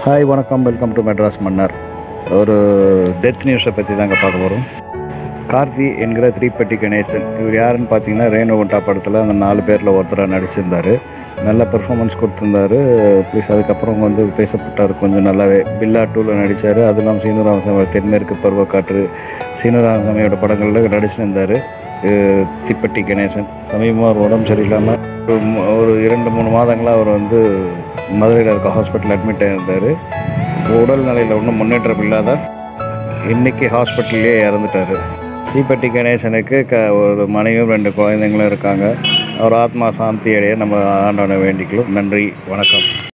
hi வணக்கம் welcome to Madras மன்னர் ஒரு டெத் நியூஸை பற்றி தாங்க பார்க்க போகிறோம் கார்த்தி என்கிற த்ரீப்பட்டி கணேசன் இவர் யாருன்னு பார்த்தீங்கன்னா ரேணுகுண்டா படத்தில் அந்த நாலு பேரில் ஒருத்தராக நடிச்சிருந்தார் நல்ல பெர்ஃபார்மன்ஸ் கொடுத்துருந்தாரு ப்ளீஸ் அதுக்கப்புறம் வந்து பேசப்பட்டார் கொஞ்சம் நல்லாவே பில்லா டூவில் நடித்தார் அது இல்லாமல் சீனுராமசாமியோட தென்மேற்கு பருவக்காற்று சீனுராமசாமியோட படங்களில் நடிச்சிருந்தார் தீப்பட்டி கணேசன் சமீபமாக ஒரு உடம்பு சரியில்லாமல் ஒரு மு- ஒரு இரண்டு மூணு மாதங்களாக அவர் வந்து மதுரையில் இருக்க ஹாஸ்பிட்டல் அட்மிட் ஆகியிருந்தார் உடல்நிலையில் ஒன்றும் முன்னேற்றம் இல்லாத இன்னைக்கு ஹாஸ்பிட்டல்லே இறந்துட்டார் தீப்பட்டி கணேசனுக்கு க ஒரு மனைவியும் ரெண்டு குழந்தைங்களும் இருக்காங்க அவர் ஆத்மா சாந்தி அடைய நம்ம ஆண்டவனை வேண்டிக்கலாம் நன்றி வணக்கம்